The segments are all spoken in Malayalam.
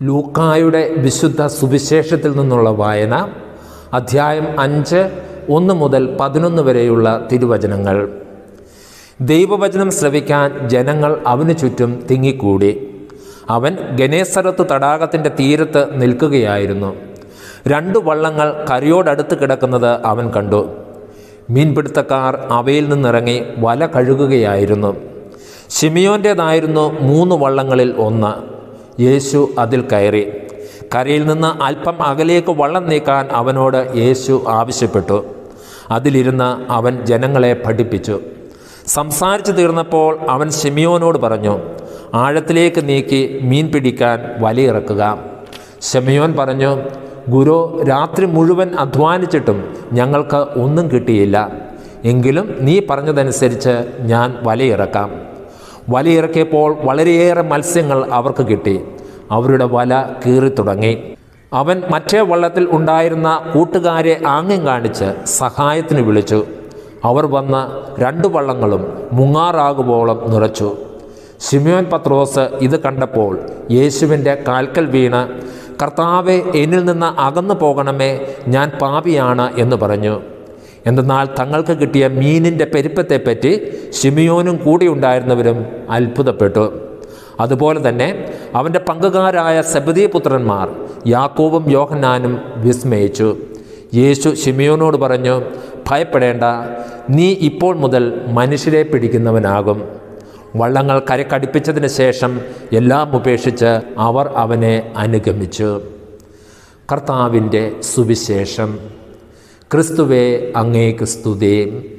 ലൂക്കായുടെ വിശുദ്ധ സുവിശേഷത്തിൽ നിന്നുള്ള വായന അധ്യായം അഞ്ച് ഒന്ന് മുതൽ പതിനൊന്ന് വരെയുള്ള തിരുവചനങ്ങൾ ദൈവവചനം ശ്രവിക്കാൻ ജനങ്ങൾ അവന് ചുറ്റും തിങ്ങിക്കൂടി അവൻ ഗനേസറത്ത് തടാകത്തിൻ്റെ തീരത്ത് നിൽക്കുകയായിരുന്നു രണ്ടു വള്ളങ്ങൾ കരയോടടുത്ത് കിടക്കുന്നത് അവൻ കണ്ടു മീൻപിടുത്തക്കാർ അവയിൽ നിന്നിറങ്ങി വല കഴുകുകയായിരുന്നു ഷിമിയോൻ്റേതായിരുന്നു മൂന്ന് വള്ളങ്ങളിൽ ഒന്ന് യേശു അതിൽ കയറി കരയിൽ നിന്ന് അല്പം അകലേക്ക് വള്ളം നീക്കാൻ അവനോട് യേശു ആവശ്യപ്പെട്ടു അതിലിരുന്ന് അവൻ ജനങ്ങളെ പഠിപ്പിച്ചു സംസാരിച്ചു തീർന്നപ്പോൾ അവൻ ഷിമിയോനോട് പറഞ്ഞു ആഴത്തിലേക്ക് നീക്കി മീൻ പിടിക്കാൻ വലയിറക്കുക ഷെമിയോൻ പറഞ്ഞു ഗുരു രാത്രി മുഴുവൻ അധ്വാനിച്ചിട്ടും ഞങ്ങൾക്ക് ഒന്നും കിട്ടിയില്ല എങ്കിലും നീ പറഞ്ഞതനുസരിച്ച് ഞാൻ വലയിറക്കാം വലയിറക്കിയപ്പോൾ വളരെയേറെ മത്സ്യങ്ങൾ അവർക്ക് കിട്ടി അവരുടെ വല കീറി തുടങ്ങി അവൻ മറ്റേ വള്ളത്തിൽ ഉണ്ടായിരുന്ന കൂട്ടുകാരെ ആംഗ്യം കാണിച്ച് സഹായത്തിന് വിളിച്ചു അവർ വന്ന് രണ്ട് വള്ളങ്ങളും മുങ്ങാറാകുവോളം നിറച്ചു ഷിമിയോൻ പത്രോസ് ഇത് കണ്ടപ്പോൾ യേശുവിൻ്റെ കാൽക്കൽ വീണ് കർത്താവെ എന്നിൽ നിന്ന് അകന്നു പോകണമേ ഞാൻ പാപിയാണ് എന്ന് പറഞ്ഞു എന്തെന്നാൽ തങ്ങൾക്ക് കിട്ടിയ മീനിൻ്റെ പെരുപ്പത്തെപ്പറ്റി ഷിമിയോനും കൂടി ഉണ്ടായിരുന്നവരും അത്ഭുതപ്പെട്ടു അതുപോലെ തന്നെ അവൻ്റെ പങ്കുകാരായ സബദീ പുത്രന്മാർ യാക്കോവും യോഹന്നാനും വിസ്മയിച്ചു യേശു ഷിമിയോനോട് പറഞ്ഞു ഭയപ്പെടേണ്ട നീ ഇപ്പോൾ മുതൽ മനുഷ്യരെ പിടിക്കുന്നവനാകും വള്ളങ്ങൾ കരക്കടിപ്പിച്ചതിന് ശേഷം എല്ലാം ഉപേക്ഷിച്ച് അവർ അവനെ അനുഗമിച്ചു കർത്താവിൻ്റെ സുവിശേഷം ക്രിസ്തുവെ അങ്ങേക്ക് സ്തുതി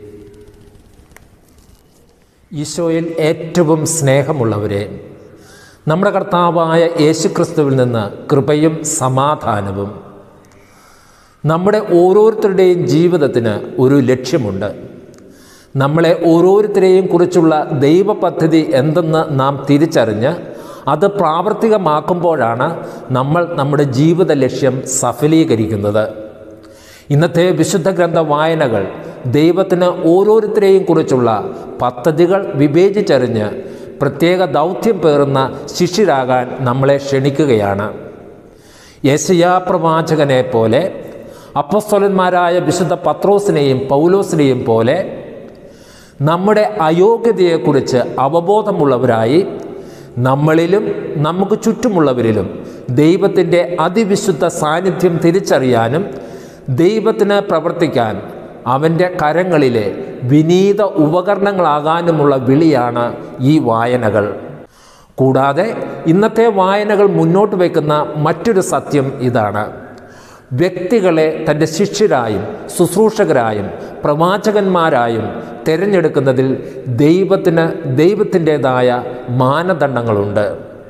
ഈശോയിൽ ഏറ്റവും സ്നേഹമുള്ളവരെ നമ്മുടെ കർത്താവായ യേശു ക്രിസ്തുവിൽ നിന്ന് കൃപയും സമാധാനവും നമ്മുടെ ഓരോരുത്തരുടെയും ജീവിതത്തിന് ഒരു ലക്ഷ്യമുണ്ട് നമ്മളെ ഓരോരുത്തരെയും കുറിച്ചുള്ള ദൈവ പദ്ധതി എന്തെന്ന് നാം തിരിച്ചറിഞ്ഞ് അത് പ്രാവർത്തികമാക്കുമ്പോഴാണ് നമ്മൾ നമ്മുടെ ജീവിത ലക്ഷ്യം സഫലീകരിക്കുന്നത് ഇന്നത്തെ വിശുദ്ധ ഗ്രന്ഥ വായനകൾ ദൈവത്തിന് ഓരോരുത്തരെയും കുറിച്ചുള്ള പദ്ധതികൾ വിവേചിച്ചറിഞ്ഞ് പ്രത്യേക ദൗത്യം പേറുന്ന ശിഷ്യരാകാൻ നമ്മളെ ക്ഷണിക്കുകയാണ് യേശയാ പ്രവാചകനെ പോലെ അപ്പസ്തോലന്മാരായ വിശുദ്ധ പത്രോസിനെയും പൗലോസിനെയും പോലെ നമ്മുടെ അയോഗ്യതയെക്കുറിച്ച് അവബോധമുള്ളവരായി നമ്മളിലും നമുക്ക് ചുറ്റുമുള്ളവരിലും ദൈവത്തിൻ്റെ അതിവിശുദ്ധ സാന്നിധ്യം തിരിച്ചറിയാനും ദൈവത്തിന് പ്രവർത്തിക്കാൻ അവൻ്റെ കരങ്ങളിലെ വിനീത ഉപകരണങ്ങളാകാനുമുള്ള വിളിയാണ് ഈ വായനകൾ കൂടാതെ ഇന്നത്തെ വായനകൾ മുന്നോട്ട് വയ്ക്കുന്ന മറ്റൊരു സത്യം ഇതാണ് വ്യക്തികളെ തൻ്റെ ശിഷ്യരായും ശുശ്രൂഷകരായും പ്രവാചകന്മാരായും തിരഞ്ഞെടുക്കുന്നതിൽ ദൈവത്തിന് ദൈവത്തിൻ്റെതായ മാനദണ്ഡങ്ങളുണ്ട്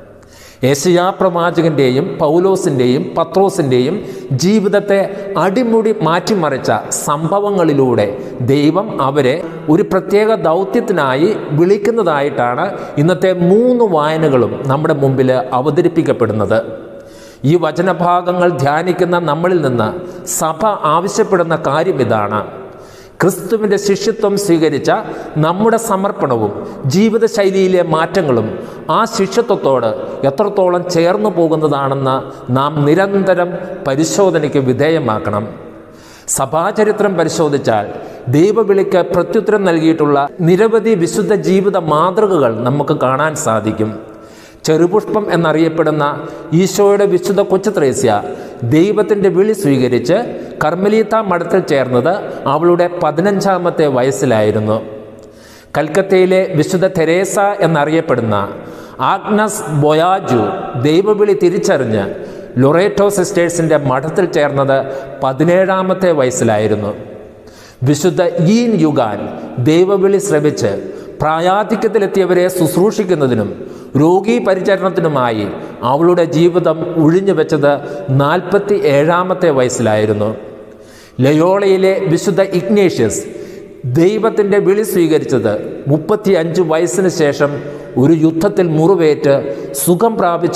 ഏഷ്യാ പ്രവാചകൻ്റെയും പൗലോസിൻ്റെയും പത്രോസിൻ്റെയും ജീവിതത്തെ അടിമുടി മാറ്റിമറിച്ച സംഭവങ്ങളിലൂടെ ദൈവം അവരെ ഒരു പ്രത്യേക ദൗത്യത്തിനായി വിളിക്കുന്നതായിട്ടാണ് ഇന്നത്തെ മൂന്ന് വായനകളും നമ്മുടെ മുമ്പിൽ അവതരിപ്പിക്കപ്പെടുന്നത് ഈ വചനഭാഗങ്ങൾ ധ്യാനിക്കുന്ന നമ്മളിൽ നിന്ന് സഭ ആവശ്യപ്പെടുന്ന കാര്യം ഇതാണ് ക്രിസ്തുവിൻ്റെ ശിഷ്യത്വം സ്വീകരിച്ച നമ്മുടെ സമർപ്പണവും ജീവിതശൈലിയിലെ മാറ്റങ്ങളും ആ ശിഷ്യത്വത്തോട് എത്രത്തോളം ചേർന്നു പോകുന്നതാണെന്ന് നാം നിരന്തരം പരിശോധനയ്ക്ക് വിധേയമാക്കണം സഭാചരിത്രം പരിശോധിച്ചാൽ ദൈവവിളിക്ക് പ്രത്യുത്തരം നൽകിയിട്ടുള്ള നിരവധി വിശുദ്ധ ജീവിത മാതൃകകൾ നമുക്ക് കാണാൻ സാധിക്കും ചെറുപുഷ്പം എന്നറിയപ്പെടുന്ന ഈശോയുടെ വിശുദ്ധ കൊച്ചുത്രേസ്യ ദൈവത്തിൻ്റെ വിളി സ്വീകരിച്ച് കർമ്മലീത്ത മഠത്തിൽ ചേർന്നത് അവളുടെ പതിനഞ്ചാമത്തെ വയസ്സിലായിരുന്നു കൽക്കത്തയിലെ വിശുദ്ധ തെരേസ എന്നറിയപ്പെടുന്ന ആഗ്നസ് ബൊയാജു ദൈവവിളി തിരിച്ചറിഞ്ഞ് ലൊറേറ്റോ സിസ്റ്റേഴ്സിൻ്റെ മഠത്തിൽ ചേർന്നത് പതിനേഴാമത്തെ വയസ്സിലായിരുന്നു വിശുദ്ധ ഈൻ യുഗാൻ ദൈവവിളി ശ്രവിച്ച് പ്രായാധിക്യത്തിലെത്തിയവരെ ശുശ്രൂഷിക്കുന്നതിനും രോഗീ പരിചരണത്തിനുമായി അവളുടെ ജീവിതം ഒഴിഞ്ഞു വെച്ചത് നാൽപ്പത്തി ഏഴാമത്തെ വയസ്സിലായിരുന്നു ലയോളയിലെ വിശുദ്ധ ഇഗ്നേഷ്യസ് ദൈവത്തിൻ്റെ വിളി സ്വീകരിച്ചത് മുപ്പത്തി അഞ്ച് വയസ്സിന് ശേഷം ഒരു യുദ്ധത്തിൽ മുറിവേറ്റ് സുഖം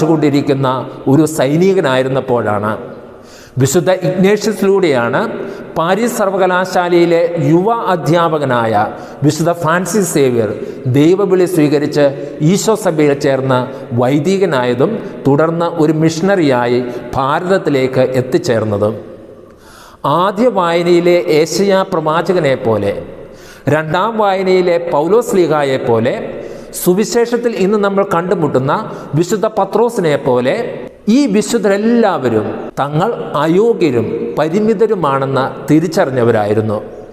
പ്രാപിച്ചുകൊണ്ടിരിക്കുന്ന ഒരു സൈനികനായിരുന്നപ്പോഴാണ് വിശുദ്ധ ഇഗ്നേഷ്യസിലൂടെയാണ് പാരീസ് സർവകലാശാലയിലെ യുവ അധ്യാപകനായ വിശുദ്ധ ഫ്രാൻസിസ് സേവ്യർ ദൈവവിളി സ്വീകരിച്ച് ഈശോ സഭയിൽ ചേർന്ന് വൈദികനായതും തുടർന്ന് ഒരു മിഷണറിയായി ഭാരതത്തിലേക്ക് എത്തിച്ചേർന്നതും ആദ്യ വായനയിലെ ഏഷ്യ പ്രവാചകനെ പോലെ രണ്ടാം വായനയിലെ പൗലോസ് ലീഗായെ പോലെ സുവിശേഷത്തിൽ ഇന്ന് നമ്മൾ കണ്ടുമുട്ടുന്ന വിശുദ്ധ പത്രോസിനെ പോലെ ഈ വിശുദ്ധരെല്ലാവരും തങ്ങൾ അയോഗ്യരും പരിമിതരുമാണെന്ന് തിരിച്ചറിഞ്ഞവരായിരുന്നു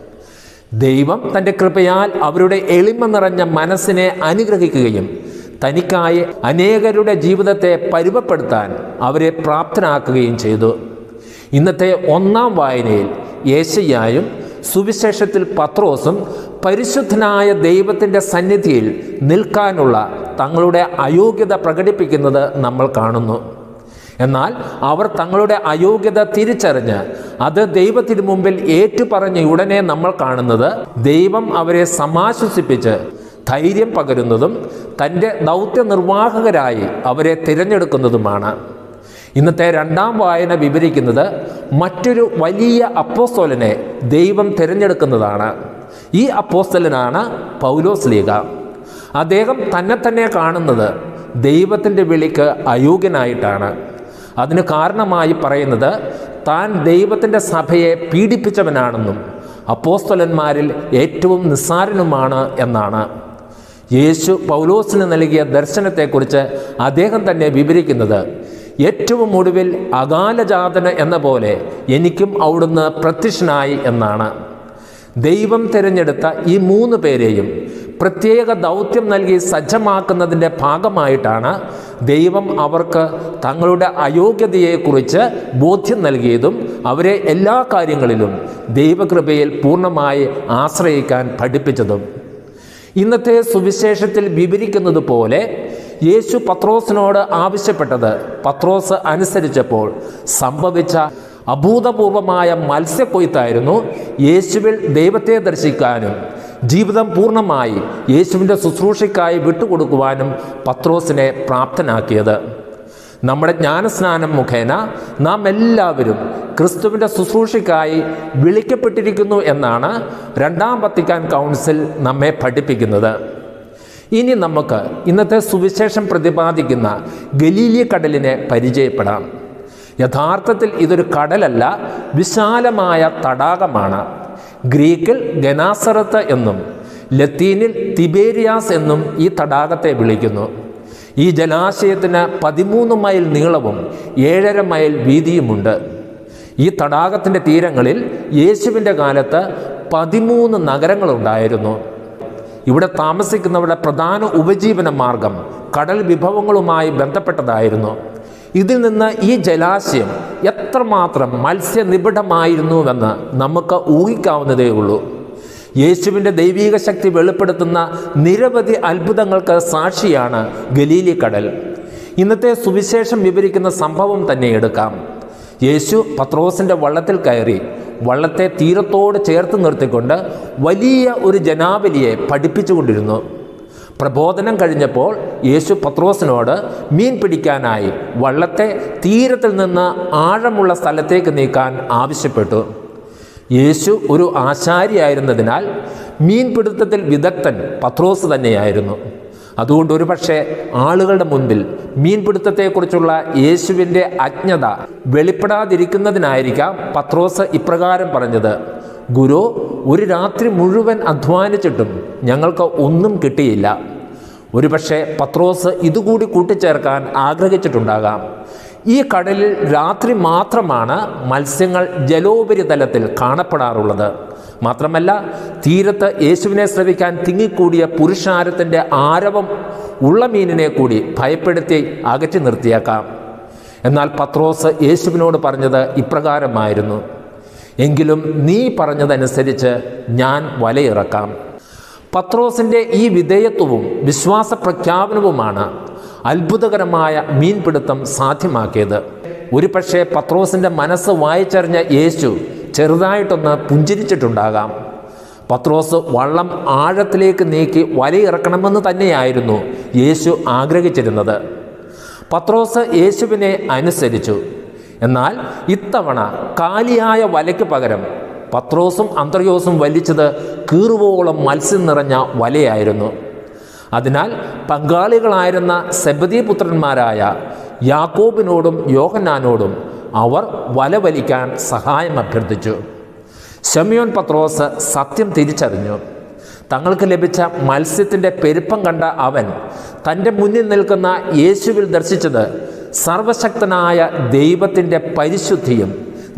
ദൈവം തൻ്റെ കൃപയാൽ അവരുടെ എളിമ നിറഞ്ഞ മനസ്സിനെ അനുഗ്രഹിക്കുകയും തനിക്കായി അനേകരുടെ ജീവിതത്തെ പരുവപ്പെടുത്താൻ അവരെ പ്രാപ്തനാക്കുകയും ചെയ്തു ഇന്നത്തെ ഒന്നാം വായനയിൽ യേശയ്യായും സുവിശേഷത്തിൽ പത്രോസും പരിശുദ്ധനായ ദൈവത്തിൻ്റെ സന്നിധിയിൽ നിൽക്കാനുള്ള തങ്ങളുടെ അയോഗ്യത പ്രകടിപ്പിക്കുന്നത് നമ്മൾ കാണുന്നു എന്നാൽ അവർ തങ്ങളുടെ അയോഗ്യത തിരിച്ചറിഞ്ഞ് അത് ദൈവത്തിന് മുമ്പിൽ ഏറ്റുപറഞ്ഞ ഉടനെ നമ്മൾ കാണുന്നത് ദൈവം അവരെ സമാശ്വസിപ്പിച്ച് ധൈര്യം പകരുന്നതും തൻ്റെ ദൗത്യ നിർവാഹകരായി അവരെ തിരഞ്ഞെടുക്കുന്നതുമാണ് ഇന്നത്തെ രണ്ടാം വായന വിവരിക്കുന്നത് മറ്റൊരു വലിയ അപ്പോസ്തോലനെ ദൈവം തിരഞ്ഞെടുക്കുന്നതാണ് ഈ അപ്പോസ്തലനാണ് പൗലോസ് ലീഗ അദ്ദേഹം തന്നെ തന്നെ കാണുന്നത് ദൈവത്തിൻ്റെ വിളിക്ക് അയോഗ്യനായിട്ടാണ് അതിന് കാരണമായി പറയുന്നത് താൻ ദൈവത്തിൻ്റെ സഭയെ പീഡിപ്പിച്ചവനാണെന്നും അപ്പോസ്തലന്മാരിൽ ഏറ്റവും നിസ്സാരനുമാണ് എന്നാണ് യേശു പൗലോസിന് നൽകിയ ദർശനത്തെക്കുറിച്ച് അദ്ദേഹം തന്നെ വിവരിക്കുന്നത് ഏറ്റവും ഒടുവിൽ അകാലജാതന എന്ന പോലെ എനിക്കും അവിടുന്ന് പ്രത്യക്ഷനായി എന്നാണ് ദൈവം തിരഞ്ഞെടുത്ത ഈ മൂന്ന് പേരെയും പ്രത്യേക ദൗത്യം നൽകി സജ്ജമാക്കുന്നതിൻ്റെ ഭാഗമായിട്ടാണ് ദൈവം അവർക്ക് തങ്ങളുടെ അയോഗ്യതയെക്കുറിച്ച് ബോധ്യം നൽകിയതും അവരെ എല്ലാ കാര്യങ്ങളിലും ദൈവകൃപയിൽ പൂർണ്ണമായി ആശ്രയിക്കാൻ പഠിപ്പിച്ചതും ഇന്നത്തെ സുവിശേഷത്തിൽ വിവരിക്കുന്നത് പോലെ യേശു പത്രോസിനോട് ആവശ്യപ്പെട്ടത് പത്രോസ് അനുസരിച്ചപ്പോൾ സംഭവിച്ച അഭൂതപൂർവമായ മത്സ്യക്കൊയ്ത്തായിരുന്നു യേശുവിൽ ദൈവത്തെ ദർശിക്കാനും ജീവിതം പൂർണ്ണമായി യേശുവിൻ്റെ ശുശ്രൂഷയ്ക്കായി വിട്ടുകൊടുക്കുവാനും പത്രോസിനെ പ്രാപ്തനാക്കിയത് നമ്മുടെ ജ്ഞാനസ്നാനം മുഖേന നാം എല്ലാവരും ക്രിസ്തുവിൻ്റെ ശുശ്രൂഷയ്ക്കായി വിളിക്കപ്പെട്ടിരിക്കുന്നു എന്നാണ് രണ്ടാം വത്തിക്കാൻ കൗൺസിൽ നമ്മെ പഠിപ്പിക്കുന്നത് ഇനി നമുക്ക് ഇന്നത്തെ സുവിശേഷം പ്രതിപാദിക്കുന്ന ഗലീലിയ കടലിനെ പരിചയപ്പെടാം യഥാർത്ഥത്തിൽ ഇതൊരു കടലല്ല വിശാലമായ തടാകമാണ് ഗ്രീക്കിൽ ഗനാസറത്ത് എന്നും ലത്തീനിൽ തിബേരിയാസ് എന്നും ഈ തടാകത്തെ വിളിക്കുന്നു ഈ ജലാശയത്തിന് പതിമൂന്ന് മൈൽ നീളവും ഏഴര മൈൽ വീതിയുമുണ്ട് ഈ തടാകത്തിൻ്റെ തീരങ്ങളിൽ യേശുവിൻ്റെ കാലത്ത് പതിമൂന്ന് നഗരങ്ങളുണ്ടായിരുന്നു ഇവിടെ താമസിക്കുന്നവരുടെ പ്രധാന ഉപജീവന മാർഗം കടൽ വിഭവങ്ങളുമായി ബന്ധപ്പെട്ടതായിരുന്നു ഇതിൽ നിന്ന് ഈ ജലാശയം എത്രമാത്രം മത്സ്യനിബിഡമായിരുന്നുവെന്ന് നമുക്ക് ഊഹിക്കാവുന്നതേ ഉള്ളൂ യേശുവിൻ്റെ ദൈവീക ശക്തി വെളിപ്പെടുത്തുന്ന നിരവധി അത്ഭുതങ്ങൾക്ക് സാക്ഷിയാണ് ഗലീലി കടൽ ഇന്നത്തെ സുവിശേഷം വിവരിക്കുന്ന സംഭവം തന്നെ എടുക്കാം യേശു പത്രോസിൻ്റെ വള്ളത്തിൽ കയറി വള്ളത്തെ തീരത്തോട് ചേർത്ത് നിർത്തിക്കൊണ്ട് വലിയ ഒരു ജനാവലിയെ പഠിപ്പിച്ചുകൊണ്ടിരുന്നു പ്രബോധനം കഴിഞ്ഞപ്പോൾ യേശു പത്രോസിനോട് മീൻ പിടിക്കാനായി വള്ളത്തെ തീരത്തിൽ നിന്ന് ആഴമുള്ള സ്ഥലത്തേക്ക് നീക്കാൻ ആവശ്യപ്പെട്ടു യേശു ഒരു ആശാരിയായിരുന്നതിനാൽ മീൻപിടുത്തത്തിൽ വിദഗ്ധൻ പത്രോസ് തന്നെയായിരുന്നു അതുകൊണ്ട് ഒരുപക്ഷെ ആളുകളുടെ മുൻപിൽ മീൻപിടുത്തത്തെക്കുറിച്ചുള്ള യേശുവിൻ്റെ അജ്ഞത വെളിപ്പെടാതിരിക്കുന്നതിനായിരിക്കാം പത്രോസ് ഇപ്രകാരം പറഞ്ഞത് ഗുരു ഒരു രാത്രി മുഴുവൻ അധ്വാനിച്ചിട്ടും ഞങ്ങൾക്ക് ഒന്നും കിട്ടിയില്ല ഒരുപക്ഷെ പത്രോസ് ഇതുകൂടി കൂട്ടിച്ചേർക്കാൻ ആഗ്രഹിച്ചിട്ടുണ്ടാകാം ഈ കടലിൽ രാത്രി മാത്രമാണ് മത്സ്യങ്ങൾ ജലോപരിതലത്തിൽ കാണപ്പെടാറുള്ളത് മാത്രമല്ല തീരത്ത് യേശുവിനെ ശ്രവിക്കാൻ തിങ്ങിക്കൂടിയ പുരുഷാരത്തിൻ്റെ ആരവം ഉള്ള മീനിനെ കൂടി ഭയപ്പെടുത്തി അകറ്റി നിർത്തിയേക്കാം എന്നാൽ പത്രോസ് യേശുവിനോട് പറഞ്ഞത് ഇപ്രകാരമായിരുന്നു എങ്കിലും നീ പറഞ്ഞതനുസരിച്ച് ഞാൻ വലയിറക്കാം പത്രോസിൻ്റെ ഈ വിധേയത്വവും വിശ്വാസ പ്രഖ്യാപനവുമാണ് അത്ഭുതകരമായ മീൻപിടുത്തം സാധ്യമാക്കിയത് ഒരു പക്ഷേ പത്രോസിൻ്റെ മനസ്സ് വായിച്ചറിഞ്ഞ യേശു ചെറുതായിട്ടൊന്ന് പുഞ്ചിരിച്ചിട്ടുണ്ടാകാം പത്രോസ് വള്ളം ആഴത്തിലേക്ക് നീക്കി വലയിറക്കണമെന്ന് തന്നെയായിരുന്നു യേശു ആഗ്രഹിച്ചിരുന്നത് പത്രോസ് യേശുവിനെ അനുസരിച്ചു എന്നാൽ ഇത്തവണ കാലിയായ വലയ്ക്ക് പകരം പത്രോസും അന്ത്രയോസും വലിച്ചത് കീറുവോളം മത്സ്യം നിറഞ്ഞ വലയായിരുന്നു അതിനാൽ പങ്കാളികളായിരുന്ന സെബദീ പുത്രന്മാരായ യാക്കോബിനോടും യോഹന്നാനോടും അവർ വല വലിക്കാൻ സഹായം അഭ്യർത്ഥിച്ചു ഷമിയോൻ പത്രോസ് സത്യം തിരിച്ചറിഞ്ഞു തങ്ങൾക്ക് ലഭിച്ച മത്സ്യത്തിൻ്റെ പെരുപ്പം കണ്ട അവൻ തൻ്റെ മുന്നിൽ നിൽക്കുന്ന യേശുവിൽ ദർശിച്ചത് സർവശക്തനായ ദൈവത്തിൻ്റെ പരിശുദ്ധിയും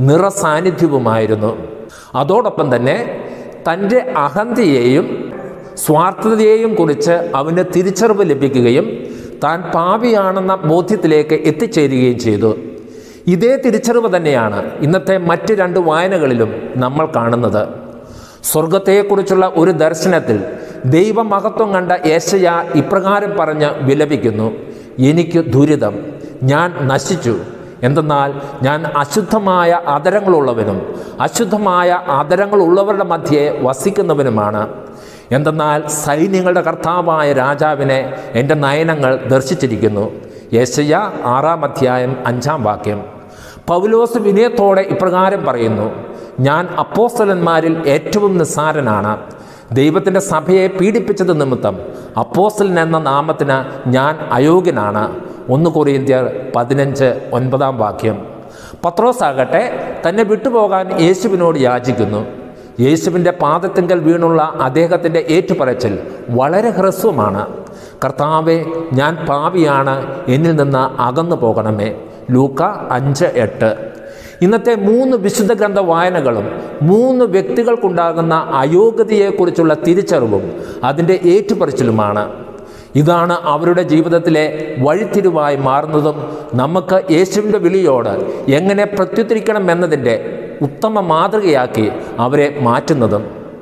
നിറസാന്നിധ്യവുമായിരുന്നു അതോടൊപ്പം തന്നെ തൻ്റെ അഹന്തയെയും സ്വാർത്ഥതയെയും കുറിച്ച് അവന് തിരിച്ചറിവ് ലഭിക്കുകയും താൻ പാപിയാണെന്ന ബോധ്യത്തിലേക്ക് എത്തിച്ചേരുകയും ചെയ്തു ഇതേ തിരിച്ചറിവ് തന്നെയാണ് ഇന്നത്തെ മറ്റ് രണ്ട് വായനകളിലും നമ്മൾ കാണുന്നത് സ്വർഗത്തെക്കുറിച്ചുള്ള ഒരു ദർശനത്തിൽ ദൈവമഹത്വം കണ്ട യേശയ ഇപ്രകാരം പറഞ്ഞ് വിലപിക്കുന്നു എനിക്ക് ദുരിതം ഞാൻ നശിച്ചു എന്തെന്നാൽ ഞാൻ അശുദ്ധമായ അതരങ്ങളുള്ളവനും അശുദ്ധമായ അതരങ്ങളുള്ളവരുടെ മധ്യേ വസിക്കുന്നവനുമാണ് എന്തെന്നാൽ സൈന്യങ്ങളുടെ കർത്താവായ രാജാവിനെ എൻ്റെ നയനങ്ങൾ ദർശിച്ചിരിക്കുന്നു യേശയ്യ ആറാം അധ്യായം അഞ്ചാം വാക്യം പൗലോസ് വിനയത്തോടെ ഇപ്രകാരം പറയുന്നു ഞാൻ അപ്പോസ്തലന്മാരിൽ ഏറ്റവും നിസ്സാരനാണ് ദൈവത്തിൻ്റെ സഭയെ പീഡിപ്പിച്ചത് നിമിത്തം അപ്പോസ്തലൻ എന്ന നാമത്തിന് ഞാൻ അയോഗ്യനാണ് ഒന്ന് കൊറിയന്ത്യർ പതിനഞ്ച് ഒൻപതാം വാക്യം പത്രോസ് ആകട്ടെ തന്നെ വിട്ടുപോകാൻ യേശുവിനോട് യാചിക്കുന്നു യേശുവിൻ്റെ പാദത്തിങ്കൽ വീണുള്ള അദ്ദേഹത്തിൻ്റെ ഏറ്റുപറച്ചിൽ വളരെ ഹ്രസ്വമാണ് കർത്താവെ ഞാൻ പാപിയാണ് എന്നിൽ നിന്ന് അകന്നു പോകണമേ ലൂക്ക അഞ്ച് എട്ട് ഇന്നത്തെ മൂന്ന് വിശുദ്ധ ഗ്രന്ഥ വായനകളും മൂന്ന് വ്യക്തികൾക്കുണ്ടാകുന്ന അയോഗ്യതയെക്കുറിച്ചുള്ള തിരിച്ചറിവും അതിൻ്റെ ഏറ്റുപറച്ചിലുമാണ് ഇതാണ് അവരുടെ ജീവിതത്തിലെ വഴിത്തിരിവായി മാറുന്നതും നമുക്ക് യേശുവിൻ്റെ വിളിയോട് എങ്ങനെ പ്രത്യുത്തരിക്കണം എന്നതിൻ്റെ ഉത്തമ മാതൃകയാക്കി അവരെ മാറ്റുന്നതും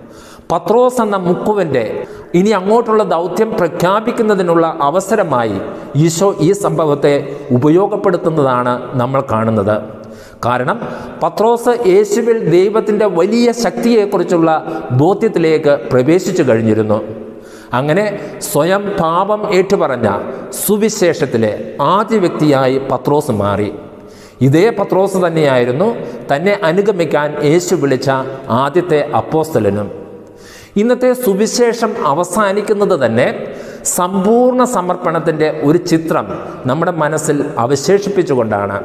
പത്രോസ് എന്ന മുക്കുവൻ്റെ ഇനി അങ്ങോട്ടുള്ള ദൗത്യം പ്രഖ്യാപിക്കുന്നതിനുള്ള അവസരമായി ഈശോ ഈ സംഭവത്തെ ഉപയോഗപ്പെടുത്തുന്നതാണ് നമ്മൾ കാണുന്നത് കാരണം പത്രോസ് യേശുവിൽ ദൈവത്തിൻ്റെ വലിയ ശക്തിയെക്കുറിച്ചുള്ള ബോധ്യത്തിലേക്ക് പ്രവേശിച്ചു കഴിഞ്ഞിരുന്നു അങ്ങനെ സ്വയം പാപം ഏറ്റുപറഞ്ഞ സുവിശേഷത്തിലെ ആദ്യ വ്യക്തിയായി പത്രോസ് മാറി ഇതേ പത്രോസ് തന്നെയായിരുന്നു തന്നെ അനുഗമിക്കാൻ യേശു വിളിച്ച ആദ്യത്തെ അപ്പോസ്തലനും ഇന്നത്തെ സുവിശേഷം അവസാനിക്കുന്നത് തന്നെ സമ്പൂർണ്ണ സമർപ്പണത്തിൻ്റെ ഒരു ചിത്രം നമ്മുടെ മനസ്സിൽ അവശേഷിപ്പിച്ചുകൊണ്ടാണ്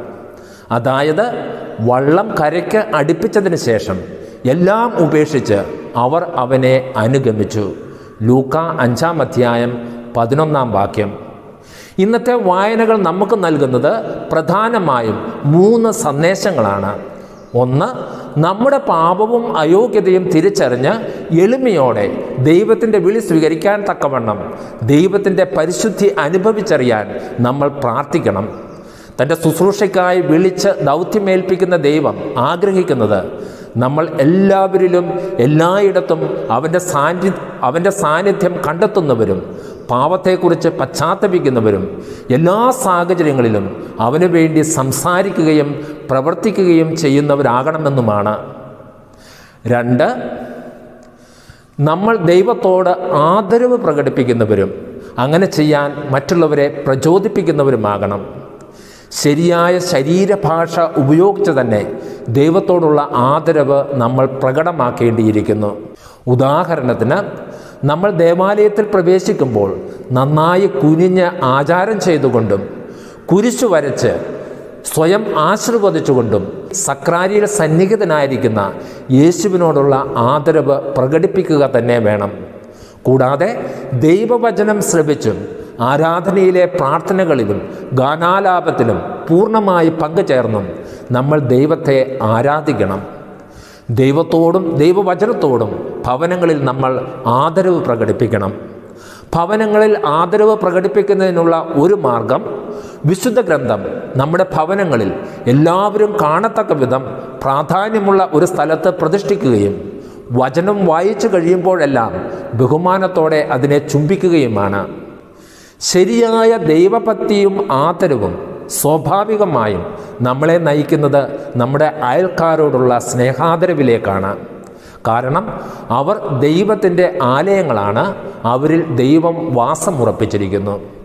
അതായത് വള്ളം കരയ്ക്ക് അടുപ്പിച്ചതിന് ശേഷം എല്ലാം ഉപേക്ഷിച്ച് അവർ അവനെ അനുഗമിച്ചു ലൂക്ക അഞ്ചാം അധ്യായം പതിനൊന്നാം വാക്യം ഇന്നത്തെ വായനകൾ നമുക്ക് നൽകുന്നത് പ്രധാനമായും മൂന്ന് സന്ദേശങ്ങളാണ് ഒന്ന് നമ്മുടെ പാപവും അയോഗ്യതയും തിരിച്ചറിഞ്ഞ് എളിമയോടെ ദൈവത്തിൻ്റെ വിളി സ്വീകരിക്കാൻ തക്കവണ്ണം ദൈവത്തിൻ്റെ പരിശുദ്ധി അനുഭവിച്ചറിയാൻ നമ്മൾ പ്രാർത്ഥിക്കണം തൻ്റെ ശുശ്രൂഷയ്ക്കായി വിളിച്ച് ദൗത്യമേൽപ്പിക്കുന്ന ദൈവം ആഗ്രഹിക്കുന്നത് നമ്മൾ എല്ലാവരിലും എല്ലായിടത്തും അവൻ്റെ സാന്നി അവൻ്റെ സാന്നിധ്യം കണ്ടെത്തുന്നവരും പാവത്തെക്കുറിച്ച് പശ്ചാത്തപിക്കുന്നവരും എല്ലാ സാഹചര്യങ്ങളിലും അവന് വേണ്ടി സംസാരിക്കുകയും പ്രവർത്തിക്കുകയും ചെയ്യുന്നവരാകണമെന്നുമാണ് രണ്ട് നമ്മൾ ദൈവത്തോട് ആദരവ് പ്രകടിപ്പിക്കുന്നവരും അങ്ങനെ ചെയ്യാൻ മറ്റുള്ളവരെ പ്രചോദിപ്പിക്കുന്നവരുമാകണം ശരിയായ ശരീരഭാഷ ഉപയോഗിച്ച് തന്നെ ദൈവത്തോടുള്ള ആദരവ് നമ്മൾ പ്രകടമാക്കേണ്ടിയിരിക്കുന്നു ഉദാഹരണത്തിന് നമ്മൾ ദേവാലയത്തിൽ പ്രവേശിക്കുമ്പോൾ നന്നായി കുനിഞ്ഞ് ആചാരം ചെയ്തുകൊണ്ടും കുരിശു വരച്ച് സ്വയം ആശീർവദിച്ചുകൊണ്ടും സക്രാരിയിൽ സന്നിഹിതനായിരിക്കുന്ന യേശുവിനോടുള്ള ആദരവ് പ്രകടിപ്പിക്കുക തന്നെ വേണം കൂടാതെ ദൈവവചനം ശ്രവിച്ചും ആരാധനയിലെ പ്രാർത്ഥനകളിലും ഗാനാലാപത്തിലും പൂർണ്ണമായി പങ്കുചേർന്നും നമ്മൾ ദൈവത്തെ ആരാധിക്കണം ദൈവത്തോടും ദൈവവചനത്തോടും ഭവനങ്ങളിൽ നമ്മൾ ആദരവ് പ്രകടിപ്പിക്കണം ഭവനങ്ങളിൽ ആദരവ് പ്രകടിപ്പിക്കുന്നതിനുള്ള ഒരു മാർഗം വിശുദ്ധ ഗ്രന്ഥം നമ്മുടെ ഭവനങ്ങളിൽ എല്ലാവരും കാണത്തക്ക വിധം പ്രാധാന്യമുള്ള ഒരു സ്ഥലത്ത് പ്രതിഷ്ഠിക്കുകയും വചനം വായിച്ചു കഴിയുമ്പോഴെല്ലാം ബഹുമാനത്തോടെ അതിനെ ചുംബിക്കുകയുമാണ് ശരിയായ ദൈവഭക്തിയും ആദരവും സ്വാഭാവികമായും നമ്മളെ നയിക്കുന്നത് നമ്മുടെ അയൽക്കാരോടുള്ള സ്നേഹാദരവിലേക്കാണ് കാരണം അവർ ദൈവത്തിൻ്റെ ആലയങ്ങളാണ് അവരിൽ ദൈവം വാസമുറപ്പിച്ചിരിക്കുന്നു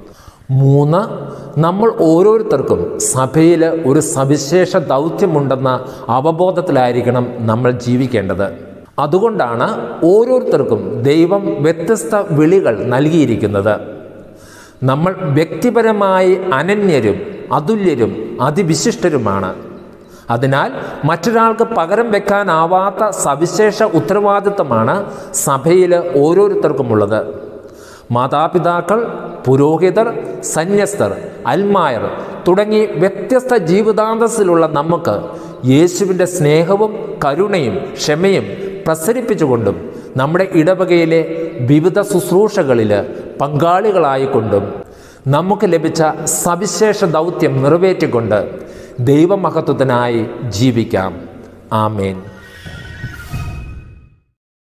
മൂന്ന് നമ്മൾ ഓരോരുത്തർക്കും സഭയിൽ ഒരു സവിശേഷ ദൗത്യമുണ്ടെന്ന അവബോധത്തിലായിരിക്കണം നമ്മൾ ജീവിക്കേണ്ടത് അതുകൊണ്ടാണ് ഓരോരുത്തർക്കും ദൈവം വ്യത്യസ്ത വിളികൾ നൽകിയിരിക്കുന്നത് നമ്മൾ വ്യക്തിപരമായി അനന്യരും അതുല്യരും അതിവിശിഷ്ടരുമാണ് അതിനാൽ മറ്റൊരാൾക്ക് പകരം വെക്കാനാവാത്ത സവിശേഷ ഉത്തരവാദിത്തമാണ് സഭയിൽ ഓരോരുത്തർക്കുമുള്ളത് മാതാപിതാക്കൾ പുരോഹിതർ സന്യസ്തർ അൽമായർ തുടങ്ങി വ്യത്യസ്ത ജീവിതാന്തസ്സിലുള്ള നമുക്ക് യേശുവിൻ്റെ സ്നേഹവും കരുണയും ക്ഷമയും പ്രസരിപ്പിച്ചുകൊണ്ടും നമ്മുടെ ഇടവകയിലെ വിവിധ ശുശ്രൂഷകളിൽ പങ്കാളികളായിക്കൊണ്ടും നമുക്ക് ലഭിച്ച സവിശേഷ ദൗത്യം നിറവേറ്റിക്കൊണ്ട് ദൈവമഹത്വത്തിനായി ജീവിക്കാം ആമേൻ